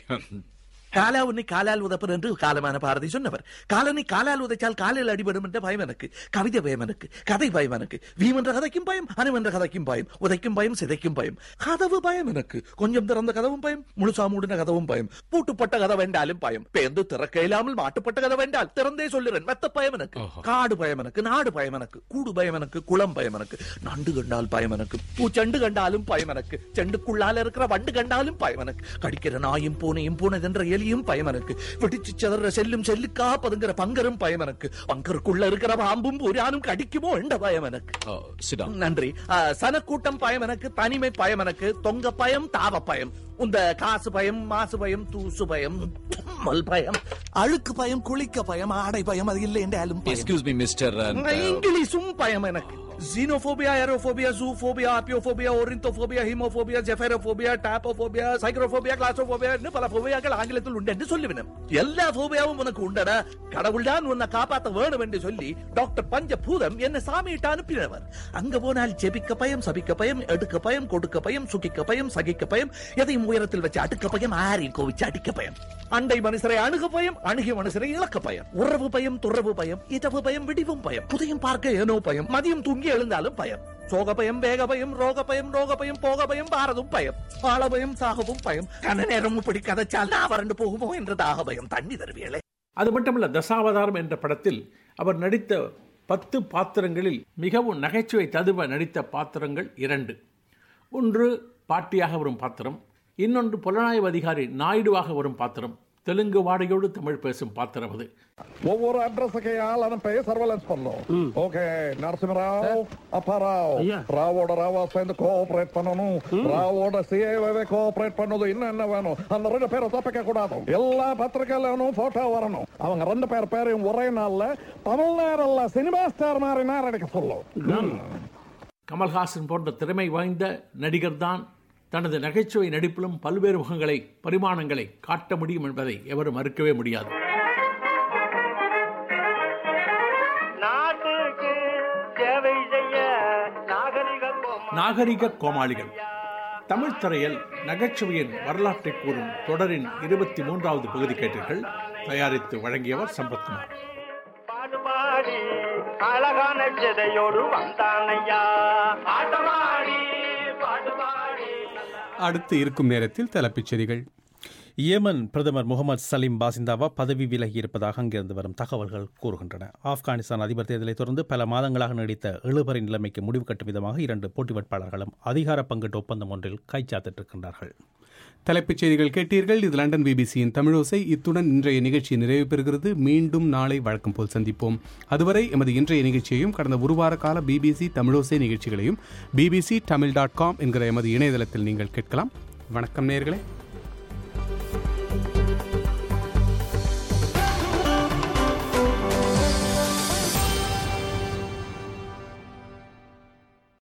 காலா உன்னை காலால் உதப்பர் என்று காலமான பாரதி சொன்னவர் காலனை காலால் உதைச்சால் காலில் அடிபடும் என்ற பயம் எனக்கு கவிதை பயம் எனக்கு கதை பயம் எனக்கு வீம் என்ற கதைக்கும் பயம் அணு என்ற கதைக்கும் பயம் உதைக்கும் பயம் சிதைக்கும் பயம் கதவு பயம் எனக்கு கொஞ்சம் திறந்த கதவும் பயம் முழுசா மூடின கதவும் பயம் பூட்டுப்பட்ட கதை வேண்டாலும் பயம் பேந்து திறக்க இல்லாமல் மாட்டுப்பட்ட கதை வேண்டால் திறந்தே சொல்லுறேன் மெத்த பயம் எனக்கு காடு பயம் எனக்கு நாடு பயம் எனக்கு கூடு பயம் எனக்கு குளம் பயம் எனக்கு நண்டு கண்டால் பயம் எனக்கு பூச்செண்டு கண்டாலும் பயம் எனக்கு செண்டுக்குள்ளால இருக்கிற வண்டு கண்டாலும் பயம் எனக்கு கடிக்கிற நாயும் பூனையும் பூனைதென்ற எலியும் பயம் எனக்கு வெடிச்சு சிதற செல்லும் செல்லுக்கா பதுங்கிற பங்கரும் பயம் எனக்கு பங்கருக்குள்ள இருக்கிற பாம்பும் புரானும் கடிக்குமோ என்ற பயம் எனக்கு நன்றி ஆ, சனக்கூட்டம் பயம் எனக்கு தனிமை பயம் எனக்கு தொங்க பயம் தாவ பயம் இந்த காசு பயம் மாசு பயம் தூசு பயம் தும்மல் பயம் அழுக்கு பயம் குளிக்க பயம் ஆடை பயம் அது இல்லை என்றாலும் பயம். எக்ஸ்கியூஸ் மீ மிஸ்டர் இங்கிலீஷும் பயம் எனக்கு xenophobia, aerophobia, zoophobia, apiophobia, ornithophobia, hemophobia, ஜெஃபெரோபோபியா டாப்போபோபியா சைக்ரோபோபியா கிளாசோபோபியா பல போபியாக்கள் ஆங்கிலத்தில் உண்டு என்று சொல்லிவிடும் எல்லா போபியாவும் உனக்கு உண்டடா கடவுள் தான் உன்னை காப்பாத்த வேணும் என்று சொல்லி டாக்டர் பஞ்சபூதம் என்ன சாமியிட்டு அனுப்பினவர் அங்க போனால் ஜெபிக்க பயம் சபிக்க பயம் எடுக்க பயம் கொடுக்க பயம் சுகிக்க பயம் சகிக்க பயம் எதையும் உயரத்தில் வச்சு அடுக்க பயம் ஆரில் கோவிச்சு அடிக்க பயம் அண்டை மனுஷரை அணுக பயம் அணுகிய மனுஷரை இழக்க பயம் உறவு பயம் துறவு பயம் இரவு பயம் விடிவும் பயம் புதையும் பார்க்க ஏனோ பயம் மதியம் தூங்கி எழுந்தாலும் பயம் சோக பயம் வேக பயம் ரோக பயம் ரோக பயம் போக பயம் பாரதும் பயம் ஆள பயம் சாகவும் பயம் கன நேரம் இப்படி கதைச்சால் நான் வறண்டு போகுமோ என்ற தாக பயம் தண்ணி தருவியலே அது மட்டுமல்ல தசாவதாரம் என்ற படத்தில் அவர் நடித்த பத்து பாத்திரங்களில் மிகவும் நகைச்சுவை ததுவ நடித்த பாத்திரங்கள் இரண்டு ஒன்று பாட்டியாக வரும் பாத்திரம் இன்னொன்று புலனாய்வு அதிகாரி நாயுடுவாக வரும் பாத்திரம் தெலுங்கு வாடையோடு தமிழ் பேசும் பாத்திரம் அது ஒவ்வொரு அட்ரஸுக்கு ஆள் அனுப்பி சர்வலன்ஸ் பண்ணணும் ஓகே நரசிம்மராவ் அப்பாராவ் ராவோட ராவா சேர்ந்து கோஆபரேட் பண்ணணும் ராவோட சிஏவே கோஆபரேட் பண்ணது இன்னும் என்ன வேணும் அந்த ரெண்டு பேரை தப்பிக்க கூடாது எல்லா பத்திரிகையிலும் போட்டோ வரணும் அவங்க ரெண்டு பேர் பேரையும் ஒரே நாள்ல தமிழ்நாடுல சினிமா ஸ்டார் மாதிரி நேரம் அடிக்க சொல்லும் கமல்ஹாசன் போன்ற திறமை வாய்ந்த நடிகர் தான் தனது நகைச்சுவை நடிப்பிலும் பல்வேறு முகங்களை பரிமாணங்களை காட்ட முடியும் என்பதை எவரும் மறுக்கவே முடியாது நாட்டுக்கு சேவை செய்ய நாகரிக நாகரிக கோமாளிகள் தமிழ் திரையில் நகைச்சுவையின் வரலாற்றை கூறும் தொடரின் இருபத்தி மூன்றாவது பகுதி கேட்டீர்கள் தயாரித்து வழங்கியவர் சம்பத்குமார் பாடுபாடி அழகான சிதையோடு வந்தானையா ஆட்டமாடி பாடுபாடி அடுத்து இருக்கும் நேரத்தில் தலைப்புச் செய்திகள் ஏமன் பிரதமர் முகமது சலீம் பாசிந்தாவா பதவி விலகி இருப்பதாக அங்கிருந்து வரும் தகவல்கள் கூறுகின்றன ஆப்கானிஸ்தான் அதிபர் தேர்தலை தொடர்ந்து பல மாதங்களாக நீடித்த இழுபறி நிலைமைக்கு முடிவு கட்டும் விதமாக இரண்டு போட்டி வேட்பாளர்களும் அதிகார பங்கீட்டு ஒப்பந்தம் ஒன்றில் கைச்சாத்திட்டிருக்கின்றார்கள் தலைப்புச் செய்திகள் கேட்டீர்கள் இது லண்டன் பிபிசியின் தமிழோசை இத்துடன் இன்றைய நிகழ்ச்சி நிறைவு பெறுகிறது மீண்டும் நாளை வழக்கம் போல் சந்திப்போம் அதுவரை எமது இன்றைய நிகழ்ச்சியையும் கடந்த ஒரு வார கால பிபிசி தமிழோசை நிகழ்ச்சிகளையும் பிபிசி தமிழ் டாட் காம் என்கிற எமது இணையதளத்தில் நீங்கள் கேட்கலாம் வணக்கம் நேர்களே